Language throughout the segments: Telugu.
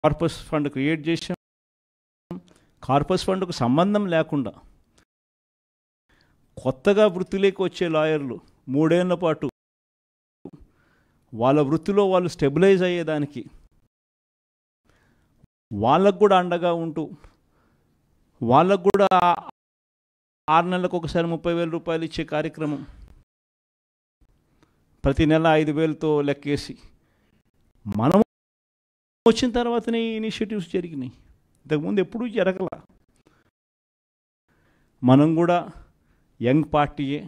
కార్పస్ ఫండ్ క్రియేట్ చేసాం కార్పస్ ఫండ్కు సంబంధం లేకుండా కొత్తగా వృత్తిలోకి వచ్చే లాయర్లు మూడేళ్ల పాటు వాళ్ళ వృత్తిలో వాళ్ళు స్టెబిలైజ్ అయ్యేదానికి వాళ్ళకు కూడా అండగా ఉంటూ వాళ్ళకు కూడా ఆరు నెలలకు ఒకసారి ముప్పై వేల రూపాయలు ఇచ్చే కార్యక్రమం ప్రతి నెల ఐదు వేలతో లెక్కేసి మనం వచ్చిన తర్వాతనే ఈ ఇనిషియేటివ్స్ జరిగినాయి ఇంతకుముందు ఎప్పుడూ జరగల మనం కూడా యంగ్ పార్టీయే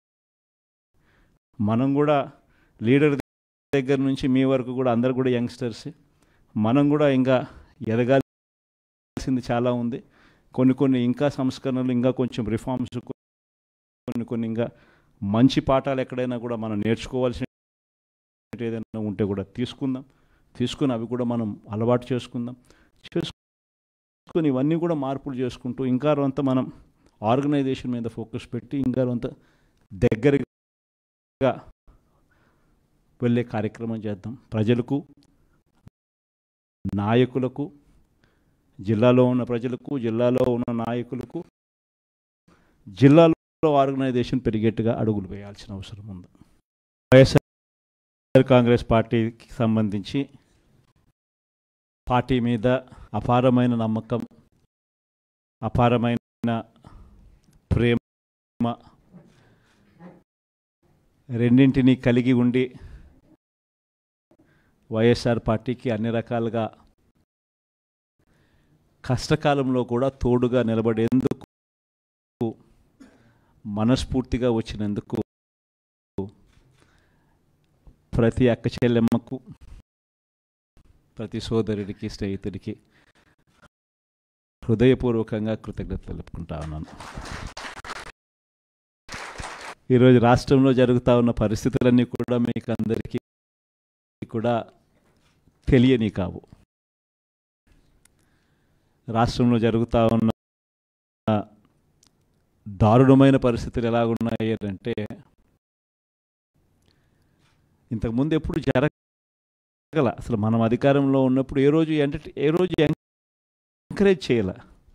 మనం కూడా లీడర్ దగ్గర నుంచి మీ వరకు కూడా అందరు కూడా యంగ్స్టర్సే మనం కూడా ఇంకా ఎదగాల్సింది చాలా ఉంది కొన్ని కొన్ని ఇంకా సంస్కరణలు ఇంకా కొంచెం రిఫార్మ్స్ కొన్ని కొన్ని ఇంకా మంచి పాఠాలు ఎక్కడైనా కూడా మనం నేర్చుకోవాల్సిన ఏదైనా ఉంటే కూడా తీసుకుందాం తీసుకుని అవి కూడా మనం అలవాటు చేసుకుందాం చేసుకుని ఇవన్నీ కూడా మార్పులు చేసుకుంటూ ఇంకా కొంత మనం ఆర్గనైజేషన్ మీద ఫోకస్ పెట్టి ఇంకా కొంత దగ్గరగా వెళ్ళే కార్యక్రమం చేద్దాం ప్రజలకు నాయకులకు జిల్లాలో ఉన్న ప్రజలకు జిల్లాలో ఉన్న నాయకులకు జిల్లాలో ఆర్గనైజేషన్ పెరిగేట్టుగా అడుగులు వేయాల్సిన అవసరం ఉంది వైఎస్ఆర్ కాంగ్రెస్ పార్టీకి సంబంధించి పార్టీ మీద అపారమైన నమ్మకం అపారమైన ప్రేమ రెండింటినీ కలిగి ఉండి వైఎస్ఆర్ పార్టీకి అన్ని రకాలుగా కష్టకాలంలో కూడా తోడుగా నిలబడేందుకు మనస్ఫూర్తిగా వచ్చినందుకు ప్రతి అక్క చెల్లెమ్మకు ప్రతి సోదరుడికి స్నేహితుడికి హృదయపూర్వకంగా కృతజ్ఞత తెలుపుకుంటా ఉన్నాను ఈరోజు రాష్ట్రంలో జరుగుతూ ఉన్న పరిస్థితులన్నీ కూడా మీకు అందరికీ కూడా తెలియని కావు రాష్ట్రంలో జరుగుతూ ఉన్న దారుణమైన పరిస్థితులు ఎలాగున్నాయి అంటే ఇంతకుముందు ఎప్పుడు జరగల అసలు మనం అధికారంలో ఉన్నప్పుడు ఏ రోజు ఎంటర్ ఏ రోజు ఎంకరేజ్ చేయాల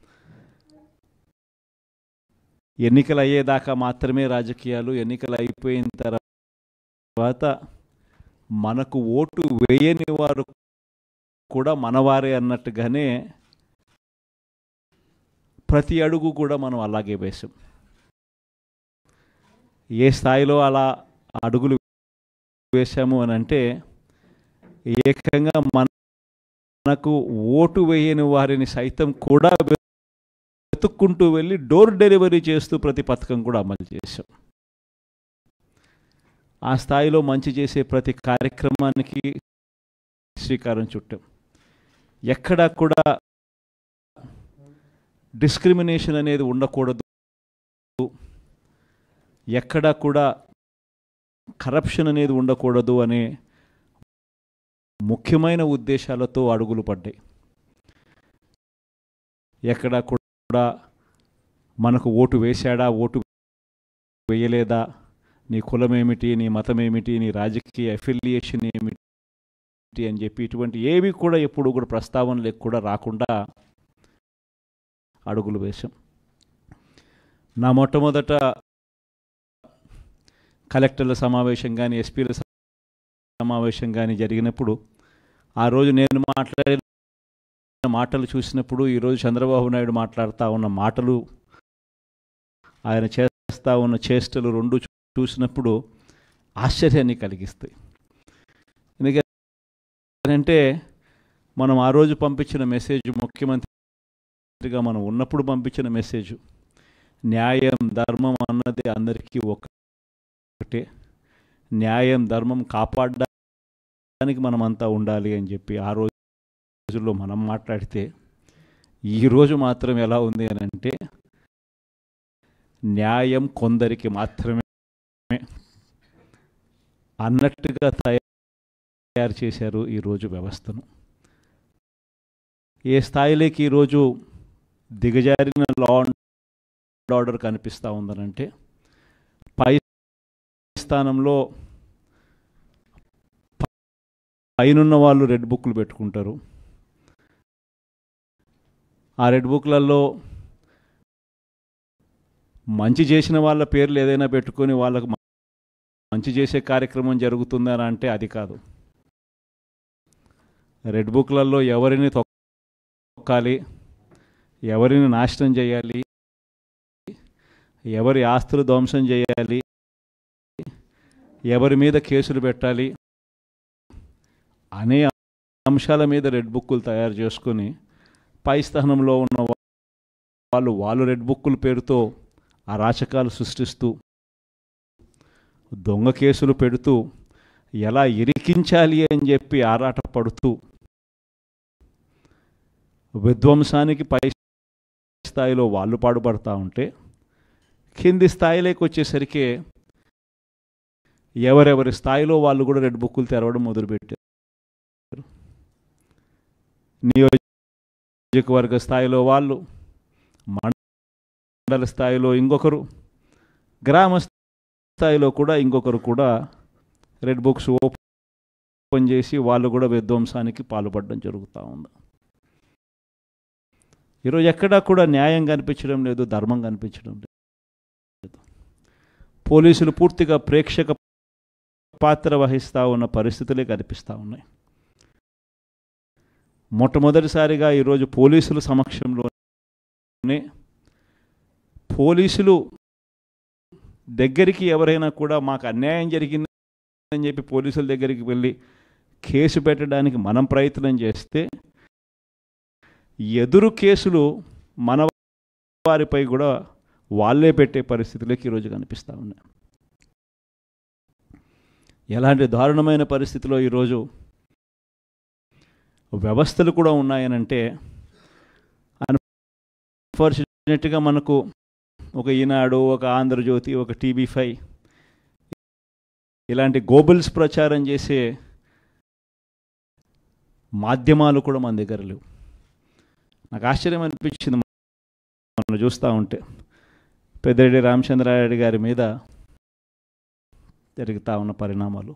ఎన్నికలు అయ్యేదాకా మాత్రమే రాజకీయాలు ఎన్నికలు అయిపోయిన తర్వాత మనకు ఓటు వేయని వారు కూడా మనవారే అన్నట్టుగానే ప్రతి అడుగు కూడా మనం అలాగే వేసాం ఏ స్థాయిలో అలా అడుగులు వేశాము అని అంటే ఏకంగా మనకు ఓటు వేయని వారిని సైతం కూడా వెతుక్కుంటూ వెళ్ళి డోర్ డెలివరీ చేస్తూ ప్రతి పథకం కూడా అమలు చేశాం ఆ స్థాయిలో మంచి చేసే ప్రతి కార్యక్రమానికి శ్రీకారం చుట్టాం ఎక్కడా కూడా డిస్క్రిమినేషన్ అనేది ఉండకూడదు ఎక్కడా కూడా కరప్షన్ అనేది ఉండకూడదు అనే ముఖ్యమైన ఉద్దేశాలతో అడుగులు పడ్డాయి ఎక్కడా కూడా మనకు ఓటు వేశాడా ఓటు వేయలేదా నీ కులం ఏమిటి నీ మతం ఏమిటి నీ రాజకీయ అఫిలియేషన్ ఏమిటి అని చెప్పి ఇటువంటి ఏవి కూడా ఎప్పుడు కూడా ప్రస్తావనలకు కూడా రాకుండా అడుగులు వేశాం నా మొట్టమొదట కలెక్టర్ల సమావేశం కానీ ఎస్పీల సమావేశం కానీ జరిగినప్పుడు ఆ రోజు నేను మాట్లాడిన మాటలు చూసినప్పుడు ఈరోజు చంద్రబాబు నాయుడు మాట్లాడుతూ ఉన్న మాటలు ఆయన చేస్తూ ఉన్న చేష్టలు రెండు చూసినప్పుడు ఆశ్చర్యాన్ని కలిగిస్తాయి ఎందుకంటే మనం ఆ రోజు పంపించిన మెసేజ్ ముఖ్యమంత్రిగా మనం ఉన్నప్పుడు పంపించిన మెసేజ్ న్యాయం ధర్మం అన్నది అందరికీ ఒకటే న్యాయం ధర్మం కాపాడడానికి మనమంతా ఉండాలి అని చెప్పి ఆ రోజుల్లో మనం మాట్లాడితే ఈరోజు మాత్రం ఎలా ఉంది అని అంటే న్యాయం కొందరికి మాత్రమే అన్నట్టుగా తయారు చేశారు ఈరోజు వ్యవస్థను ఏ స్థాయిలోకి ఈరోజు దిగజారిన లా అండ్ ఆర్డర్ కనిపిస్తూ ఉందనంటే పై స్థానంలో పైనున్న వాళ్ళు రెడ్ బుక్లు పెట్టుకుంటారు ఆ రెడ్ బుక్లలో మంచి చేసిన వాళ్ళ పేర్లు ఏదైనా పెట్టుకొని వాళ్ళకు మ- మంచి చేసే కార్యక్రమం జరుగుతుందని అంటే అది కాదు రెడ్ బుక్లలో ఎవరిని తొక్కాలి ఎవరిని నాశనం చేయాలి ఎవరి ఆస్తులు ధ్వంసం చేయాలి ఎవరి మీద కేసులు పెట్టాలి అనే అంశాల మీద రెడ్ బుక్కులు తయారు చేసుకొని పై స్థానంలో ఉన్న వా- వాళ్ళు వాళ్ళు రెడ్ బుక్కుల పేరుతో అరాచకాలు సృష్టిస్తూ దొంగ కేసులు పెడుతూ ఎలా ఇరికించాలి అని చెప్పి ఆరాట పడుతూ విధ్వంసానికి పై స్థాయిలో వాళ్ళు పాడుపడతా ఉంటే కింది స్థాయిలోకి వచ్చేసరికి ఎవరెవరి స్థాయిలో వాళ్ళు కూడా రెడ్ బుక్కులు తెరవడం మొదలుపెట్టారు నియోజకవర్గ స్థాయిలో వాళ్ళు మండల స్థాయిలో ఇంకొకరు గ్రామ స్థాయిలో కూడా ఇంకొకరు కూడా రెడ్ బుక్స్ ఓపెన్ చేసి వాళ్ళు కూడా విధ్వంసానికి పాల్పడడం జరుగుతూ ఉంది ఈరోజు ఎక్కడా కూడా న్యాయం కనిపించడం లేదు ధర్మం కనిపించడం లేదు పోలీసులు పూర్తిగా ప్రేక్షక పాత్ర వహిస్తూ ఉన్న పరిస్థితులే కనిపిస్తూ ఉన్నాయి మొట్టమొదటిసారిగా ఈరోజు పోలీసుల సమక్షంలోనే పోలీసులు దగ్గరికి ఎవరైనా కూడా మాకు అన్యాయం జరిగిందని చెప్పి పోలీసుల దగ్గరికి వెళ్ళి కేసు పెట్టడానికి మనం ప్రయత్నం చేస్తే ఎదురు కేసులు మన వారిపై కూడా వాళ్ళే పెట్టే పరిస్థితులకి ఈరోజు కనిపిస్తూ ఉన్నాయి ఎలాంటి దారుణమైన పరిస్థితిలో ఈరోజు వ్యవస్థలు కూడా ఉన్నాయనంటే అన్ఫార్చునేట్గా మనకు ఒక ఈనాడు ఒక ఆంధ్రజ్యోతి ఒక టీవీ ఫైవ్ ఇలాంటి గోబుల్స్ ప్రచారం చేసే మాధ్యమాలు కూడా మన దగ్గర లేవు నాకు ఆశ్చర్యం అనిపించింది మనం చూస్తూ ఉంటే పెద్దిరెడ్డి రామచంద్రారెడ్డి గారి మీద జరుగుతూ ఉన్న పరిణామాలు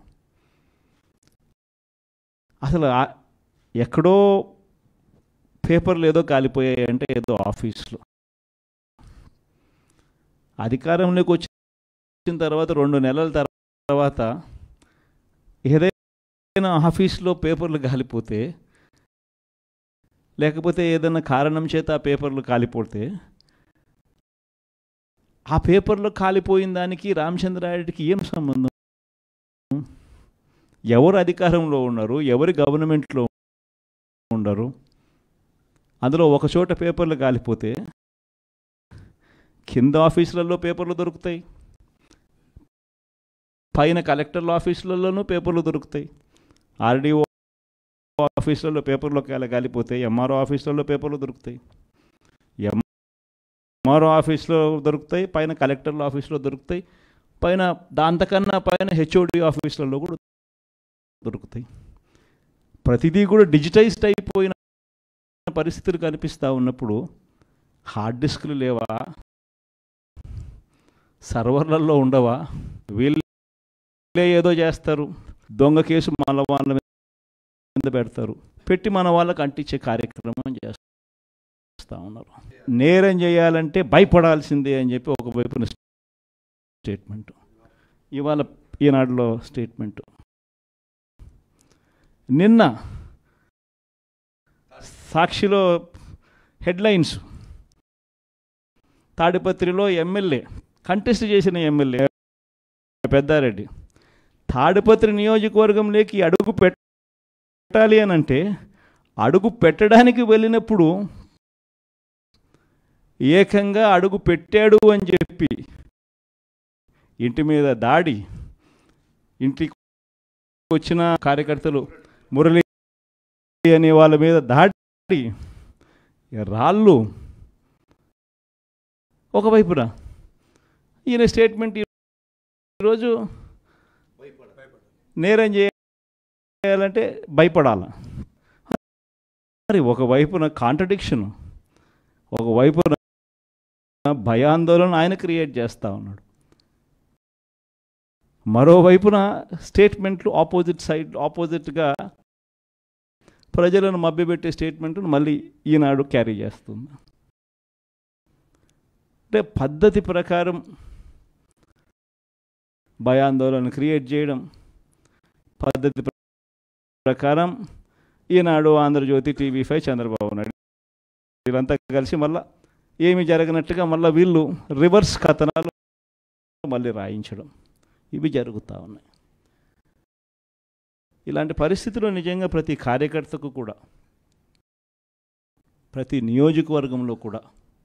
అసలు ఆ- ఎక్కడో పేపర్లు ఏదో కాలిపోయాయి అంటే ఏదో ఆఫీస్లో అధికారంలోకి వచ్చిన తర్వాత రెండు నెలల తర్వాత ఏదైనా ఆఫీస్లో పేపర్లు కాలిపోతే లేకపోతే ఏదైనా కారణం చేత ఆ పేపర్లు కాలిపోతే ఆ పేపర్లో కాలిపోయిన దానికి రామచంద్రారెడ్డికి ఏం సంబంధం ఎవరు అధికారంలో ఉన్నారు ఎవరు గవర్నమెంట్లో ఉండరు అందులో ఒక చోట పేపర్లు కాలిపోతే కింద ఆఫీసులలో పేపర్లు దొరుకుతాయి పైన కలెక్టర్ల ఆఫీసులలోనూ పేపర్లు దొరుకుతాయి ఆర్డీఓ ఆఫీసులలో పేపర్లో కాలి కాలిపోతే ఎంఆర్ఓ ఆఫీసులలో పేపర్లు దొరుకుతాయి ఎంఆర్ఓ ఆఫీస్లో దొరుకుతాయి పైన కలెక్టర్ల ఆఫీస్లో దొరుకుతాయి పైన దాంతకన్నా పైన హెచ్ఓడి ఆఫీసులలో కూడా దొరుకుతాయి ప్రతిదీ కూడా డిజిటైజ్డ్ అయిపోయిన పరిస్థితులు కనిపిస్తూ ఉన్నప్పుడు హార్డ్ డిస్క్లు లేవా సర్వర్లలో ఉండవా వీళ్ళే ఏదో చేస్తారు దొంగ కేసు మన వాళ్ళ మీద పెడతారు పెట్టి మన వాళ్ళకి అంటించే కార్యక్రమం చేస్తూ ఉన్నారు నేరం చేయాలంటే భయపడాల్సిందే అని చెప్పి ఒకవైపున స్టేట్మెంట్ ఇవాళ ఈనాడులో స్టేట్మెంట్ నిన్న సాక్షిలో హెడ్లైన్స్ తాడిపత్రిలో ఎమ్మెల్యే కంటెస్ట్ చేసిన ఎమ్మెల్యే పెద్దారెడ్డి తాడిపత్రి నియోజకవర్గంలోకి అడుగు పెట్టాలి అని అంటే అడుగు పెట్టడానికి వెళ్ళినప్పుడు ఏకంగా అడుగు పెట్టాడు అని చెప్పి ఇంటి మీద దాడి ఇంటికి వచ్చిన కార్యకర్తలు మురళి అనే వాళ్ళ మీద దాడి రాళ్ళు ఒకవైపున ఈయన స్టేట్మెంట్ ఈరోజు నేరం చేయాలంటే భయపడాల మరి ఒకవైపున కాంట్రడిక్షన్ ఒకవైపున భయాందోళన ఆయన క్రియేట్ చేస్తూ ఉన్నాడు మరోవైపున స్టేట్మెంట్లు ఆపోజిట్ సైడ్ ఆపోజిట్గా ప్రజలను మభ్యపెట్టే స్టేట్మెంట్ను మళ్ళీ ఈనాడు క్యారీ చేస్తుంది అంటే పద్ధతి ప్రకారం భయాందోళన క్రియేట్ చేయడం పద్ధతి ప్రకారం ఈనాడు ఆంధ్రజ్యోతి టీవీ ఫైవ్ చంద్రబాబు నాయుడు వీళ్ళంతా కలిసి మళ్ళా ఏమి జరగనట్టుగా మళ్ళీ వీళ్ళు రివర్స్ కథనాలు మళ్ళీ రాయించడం ఇవి జరుగుతూ ఉన్నాయి ఇలాంటి పరిస్థితిలో నిజంగా ప్రతి కార్యకర్తకు కూడా ప్రతి నియోజకవర్గంలో కూడా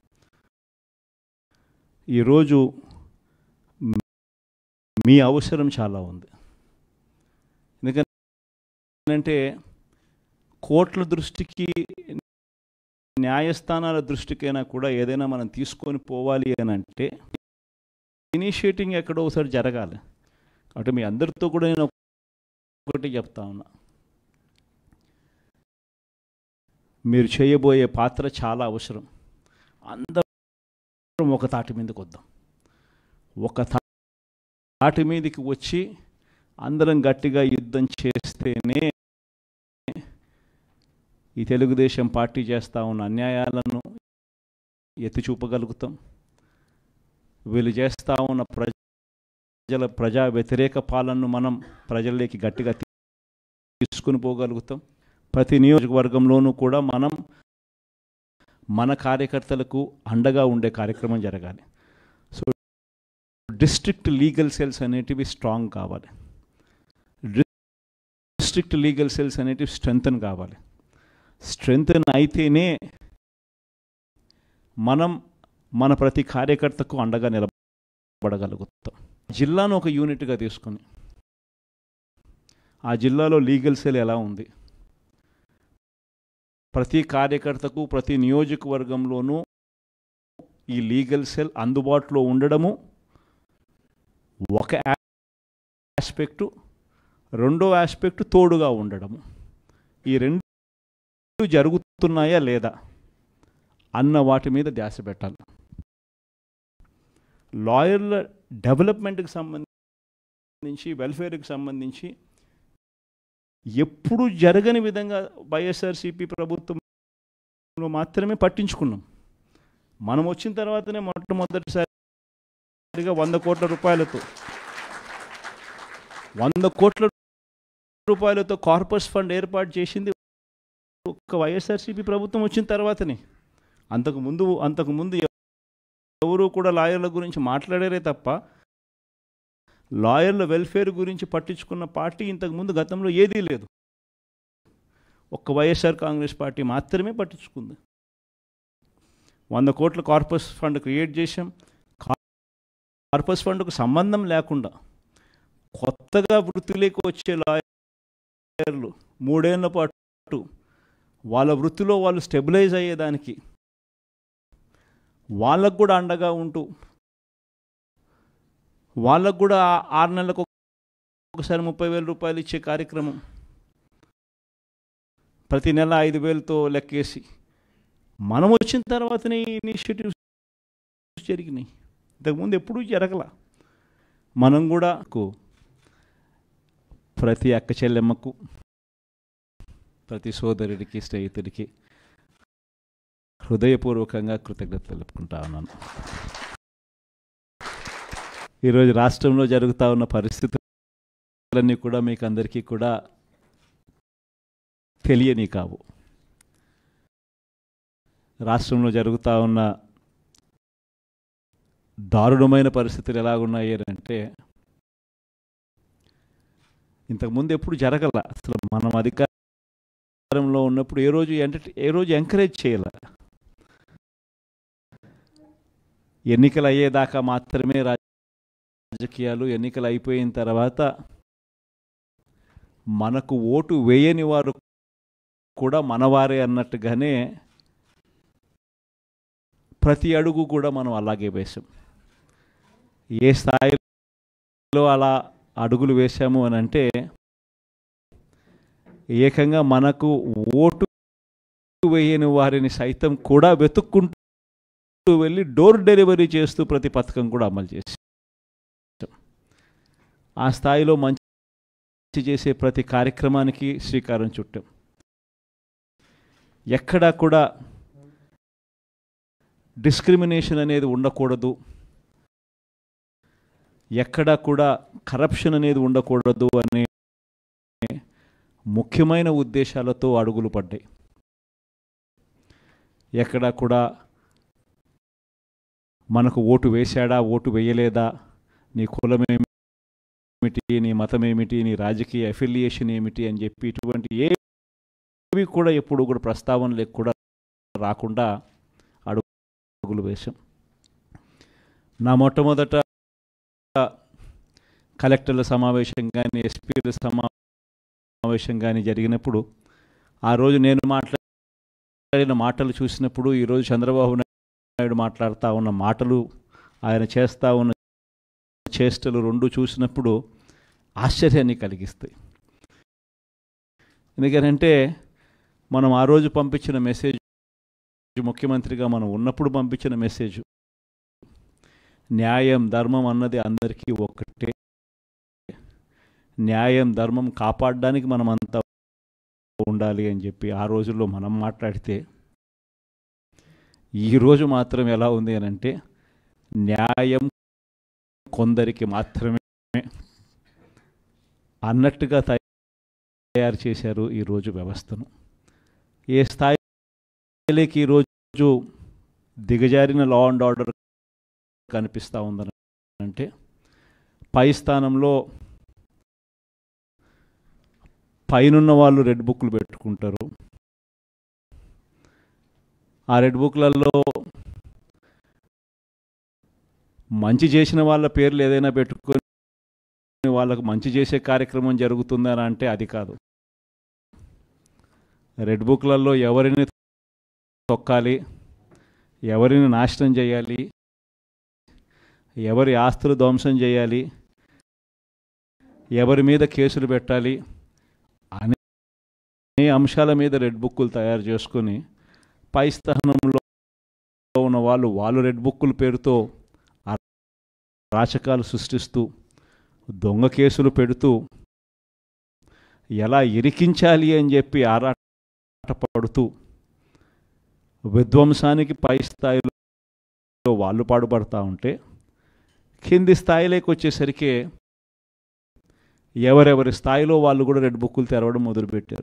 ఈరోజు మీ అవసరం చాలా ఉంది ఎందుకంటే కోట్ల దృష్టికి న్యాయస్థానాల దృష్టికైనా కూడా ఏదైనా మనం తీసుకొని పోవాలి అని అంటే ఇనిషియేటింగ్ ఎక్కడో ఒకసారి జరగాలి కాబట్టి మీ అందరితో కూడా నేను ఒకటి చెప్తా ఉన్నా మీరు చేయబోయే పాత్ర చాలా అవసరం అందరం ఒక తాటి మీదకి వద్దాం ఒక తాటి మీదకి వచ్చి అందరం గట్టిగా యుద్ధం చేస్తేనే ఈ తెలుగుదేశం పార్టీ చేస్తూ ఉన్న అన్యాయాలను ఎత్తి చూపగలుగుతాం వీళ్ళు చేస్తూ ఉన్న ప్రజల ప్రజా వ్యతిరేక పాలనను మనం ప్రజల్లోకి గట్టిగా తీసుకుని పోగలుగుతాం ప్రతి నియోజకవర్గంలోనూ కూడా మనం మన కార్యకర్తలకు అండగా ఉండే కార్యక్రమం జరగాలి సో డిస్ట్రిక్ట్ లీగల్ సెల్స్ అనేటివి స్ట్రాంగ్ కావాలి డిస్ట్రిక్ట్ లీగల్ సెల్స్ అనేటివి స్ట్రెంగ్తన్ కావాలి స్ట్రెంగ్తన్ అయితేనే మనం మన ప్రతి కార్యకర్తకు అండగా నిలబడగలుగుతాం జిల్లాను ఒక యూనిట్గా తీసుకొని ఆ జిల్లాలో లీగల్ సెల్ ఎలా ఉంది ప్రతి కార్యకర్తకు ప్రతి నియోజకవర్గంలోనూ ఈ లీగల్ సెల్ అందుబాటులో ఉండడము ఒక ఆస్పెక్టు రెండో ఆస్పెక్ట్ తోడుగా ఉండడము ఈ రెండు జరుగుతున్నాయా లేదా అన్న వాటి మీద ధ్యాస పెట్టాలి లాయర్ల డెవలప్మెంట్కి సంబంధించి వెల్ఫేర్కి సంబంధించి ఎప్పుడు జరగని విధంగా వైఎస్ఆర్సీపీ ప్రభుత్వంలో మాత్రమే పట్టించుకున్నాం మనం వచ్చిన తర్వాతనే మొట్టమొదటిసారిగా వంద కోట్ల రూపాయలతో వంద కోట్ల రూపాయలతో కార్పస్ ఫండ్ ఏర్పాటు చేసింది ఒక వైఎస్ఆర్సీపీ ప్రభుత్వం వచ్చిన తర్వాతనే అంతకుముందు అంతకుముందు ఎవరు కూడా లాయర్ల గురించి మాట్లాడారే తప్ప లాయర్ల వెల్ఫేర్ గురించి పట్టించుకున్న పార్టీ ఇంతకుముందు గతంలో ఏదీ లేదు ఒక్క వైఎస్ఆర్ కాంగ్రెస్ పార్టీ మాత్రమే పట్టించుకుంది వంద కోట్ల కార్పస్ ఫండ్ క్రియేట్ చేశాం కార్పస్ ఫండ్కు సంబంధం లేకుండా కొత్తగా వృత్తిలోకి వచ్చే లాయర్లు మూడేళ్ల పాటు వాళ్ళ వృత్తిలో వాళ్ళు స్టెబిలైజ్ అయ్యేదానికి వాళ్ళకు కూడా అండగా ఉంటూ వాళ్ళకు కూడా ఆరు నెలలకు ఒకసారి ముప్పై వేల రూపాయలు ఇచ్చే కార్యక్రమం ప్రతి నెల ఐదు వేలతో లెక్కేసి మనం వచ్చిన తర్వాతనే ఇనిషియేటివ్స్ జరిగినాయి ఇంతకుముందు ఎప్పుడూ జరగల మనం కూడా ప్రతి అక్క చెల్లెమ్మకు ప్రతి సోదరుడికి స్నేహితుడికి హృదయపూర్వకంగా కృతజ్ఞత తెలుపుకుంటా ఉన్నాను ఈరోజు రాష్ట్రంలో జరుగుతూ ఉన్న పరిస్థితులన్నీ కూడా మీకు అందరికీ కూడా తెలియని కావు రాష్ట్రంలో జరుగుతూ ఉన్న దారుణమైన పరిస్థితులు ఎలాగున్నాయి అంటే ఇంతకుముందు ఎప్పుడు జరగల అసలు మనం అధికారంలో ఉన్నప్పుడు ఏ రోజు ఎంటర్ ఏ రోజు ఎంకరేజ్ చేయాల ఎన్నికలు అయ్యేదాకా మాత్రమే రాజకీయాలు ఎన్నికలు అయిపోయిన తర్వాత మనకు ఓటు వేయని వారు కూడా మనవారే అన్నట్టుగానే ప్రతి అడుగు కూడా మనం అలాగే వేసాం ఏ స్థాయిలో అలా అడుగులు వేశాము అని అంటే ఏకంగా మనకు ఓటు వేయని వారిని సైతం కూడా వెతుక్కుంటూ వెళ్ళి డోర్ డెలివరీ చేస్తూ ప్రతి పథకం కూడా అమలు చేసి ఆ స్థాయిలో మంచి చేసే ప్రతి కార్యక్రమానికి శ్రీకారం చుట్టాం ఎక్కడా కూడా డిస్క్రిమినేషన్ అనేది ఉండకూడదు ఎక్కడా కూడా కరప్షన్ అనేది ఉండకూడదు అనే ముఖ్యమైన ఉద్దేశాలతో అడుగులు పడ్డాయి ఎక్కడా కూడా మనకు ఓటు వేశాడా ఓటు వేయలేదా నీ కులమేమిటి నీ మతం ఏమిటి నీ రాజకీయ అఫిలియేషన్ ఏమిటి అని చెప్పి ఇటువంటి ఏవి కూడా ఎప్పుడు కూడా ప్రస్తావనలకు కూడా రాకుండా అడుగులు వేశాం నా మొట్టమొదట కలెక్టర్ల సమావేశం కానీ ఎస్పీల సమావేశం కానీ జరిగినప్పుడు ఆ రోజు నేను మాట్లాడిన మాటలు చూసినప్పుడు ఈరోజు చంద్రబాబు నాయుడు మాట్లాడుతూ ఉన్న మాటలు ఆయన చేస్తూ ఉన్న చేష్టలు రెండు చూసినప్పుడు ఆశ్చర్యాన్ని కలిగిస్తాయి ఎందుకనంటే మనం ఆ రోజు పంపించిన మెసేజ్ ముఖ్యమంత్రిగా మనం ఉన్నప్పుడు పంపించిన మెసేజ్ న్యాయం ధర్మం అన్నది అందరికీ ఒక్కటే న్యాయం ధర్మం కాపాడడానికి మనం అంతా ఉండాలి అని చెప్పి ఆ రోజుల్లో మనం మాట్లాడితే ఈరోజు మాత్రం ఎలా ఉంది అని అంటే న్యాయం కొందరికి మాత్రమే అన్నట్టుగా తయారు చేశారు ఈరోజు వ్యవస్థను ఏ స్థాయిలోకి ఈరోజు దిగజారిన లా అండ్ ఆర్డర్ కనిపిస్తూ ఉందని అంటే పై స్థానంలో పైనున్న వాళ్ళు రెడ్ బుక్లు పెట్టుకుంటారు ఆ రెడ్ బుక్లలో మంచి చేసిన వాళ్ళ పేర్లు ఏదైనా పెట్టుకొని వాళ్ళకు మంచి చేసే కార్యక్రమం జరుగుతుందని అంటే అది కాదు రెడ్ బుక్లలో ఎవరిని తొక్కాలి ఎవరిని నాశనం చేయాలి ఎవరి ఆస్తులు ధ్వంసం చేయాలి ఎవరి మీద కేసులు పెట్టాలి అనే అంశాల మీద రెడ్ బుక్కులు తయారు చేసుకొని పై స్థానంలో ఉన్న వాళ్ళు వాళ్ళు రెడ్ బుక్కుల పేరుతో రాచకాలు సృష్టిస్తూ దొంగ కేసులు పెడుతూ ఎలా ఇరికించాలి అని చెప్పి ఆరాటపడుతూ విధ్వంసానికి పై స్థాయిలో వాళ్ళు పాడుపడతా ఉంటే కింది స్థాయిలోకి వచ్చేసరికి ఎవరెవరి స్థాయిలో వాళ్ళు కూడా రెడ్ బుక్కులు తెరవడం మొదలుపెట్టారు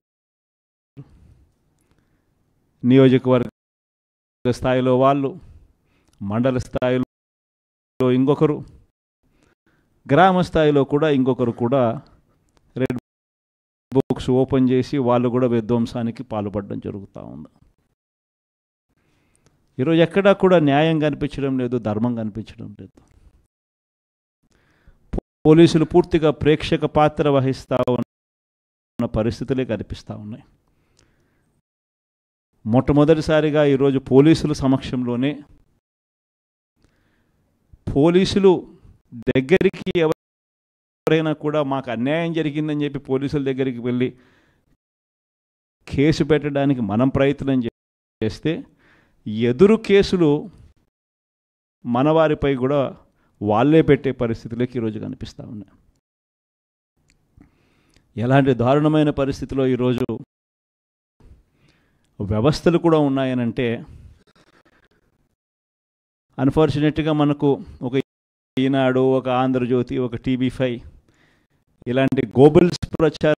నియోజకవర్గ స్థాయిలో వాళ్ళు మండల స్థాయిలో ఇంకొకరు గ్రామ స్థాయిలో కూడా ఇంకొకరు కూడా రెడ్ బుక్స్ ఓపెన్ చేసి వాళ్ళు కూడా విధ్వంసానికి పాల్పడడం జరుగుతూ ఉంది ఈరోజు ఎక్కడా కూడా న్యాయం కనిపించడం లేదు ధర్మం కనిపించడం లేదు పోలీసులు పూర్తిగా ప్రేక్షక పాత్ర వహిస్తూ ఉన్న పరిస్థితులే కనిపిస్తూ ఉన్నాయి మొట్టమొదటిసారిగా ఈరోజు పోలీసుల సమక్షంలోనే పోలీసులు దగ్గరికి ఎవరైనా కూడా మాకు అన్యాయం జరిగిందని చెప్పి పోలీసుల దగ్గరికి వెళ్ళి కేసు పెట్టడానికి మనం ప్రయత్నం చేస్తే ఎదురు కేసులు మన వారిపై కూడా వాళ్ళే పెట్టే పరిస్థితులకి ఈరోజు కనిపిస్తూ ఉన్నాయి ఎలాంటి దారుణమైన పరిస్థితిలో ఈరోజు వ్యవస్థలు కూడా ఉన్నాయనంటే అన్ఫార్చునేట్గా మనకు ఒక ఈనాడు ఒక ఆంధ్రజ్యోతి ఒక టీవీ ఫైవ్ ఇలాంటి గోబుల్స్ ప్రచారం